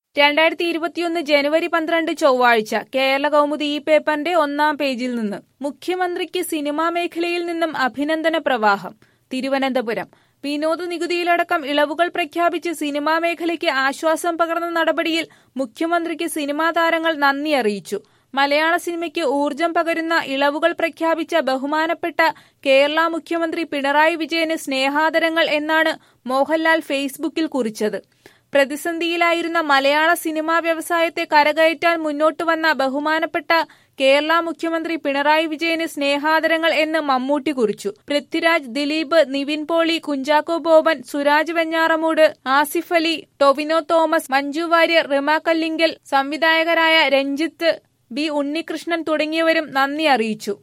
രണ്ടായിരത്തി ഇരുപത്തിയൊന്ന് ജനുവരി പന്ത്രണ്ട് ചൊവ്വാഴ്ച കേരള കൗമുദി ഈ പേപ്പറിന്റെ ഒന്നാം പേജിൽ നിന്ന് മുഖ്യമന്ത്രിക്ക് സിനിമാ മേഖലയിൽ നിന്നും അഭിനന്ദന പ്രവാഹം തിരുവനന്തപുരം വിനോദ നികുതിയിലടക്കം ഇളവുകൾ പ്രഖ്യാപിച്ച് സിനിമാ മേഖലയ്ക്ക് ആശ്വാസം പകർന്ന നടപടിയിൽ മുഖ്യമന്ത്രിക്ക് സിനിമാ താരങ്ങൾ നന്ദി അറിയിച്ചു മലയാള സിനിമയ്ക്ക് ഊർജം പകരുന്ന ഇളവുകൾ പ്രഖ്യാപിച്ച ബഹുമാനപ്പെട്ട കേരള മുഖ്യമന്ത്രി പിണറായി വിജയന് സ്നേഹാദരങ്ങൾ എന്നാണ് മോഹൻലാൽ ഫേസ്ബുക്കിൽ കുറിച്ചത് പ്രതിസന്ധിയിലായിരുന്ന മലയാള സിനിമാ വ്യവസായത്തെ കരകയറ്റാൻ മുന്നോട്ട് വന്ന ബഹുമാനപ്പെട്ട കേരള മുഖ്യമന്ത്രി പിണറായി വിജയന് സ്നേഹാദരങ്ങൾ എന്ന് മമ്മൂട്ടി കുറിച്ചു പൃഥ്വിരാജ് ദിലീപ് നിവിൻ പോളി കുഞ്ചാക്കോ ബോബൻ സുരാജ് വെഞ്ഞാറമൂട് ആസിഫ് അലി ടൊവിനോ തോമസ് മഞ്ജു വാര്യർ റിമ കല്ലിങ്കൽ സംവിധായകരായ രഞ്ജിത്ത് ബി ഉണ്ണികൃഷ്ണൻ തുടങ്ങിയവരും നന്ദി അറിയിച്ചു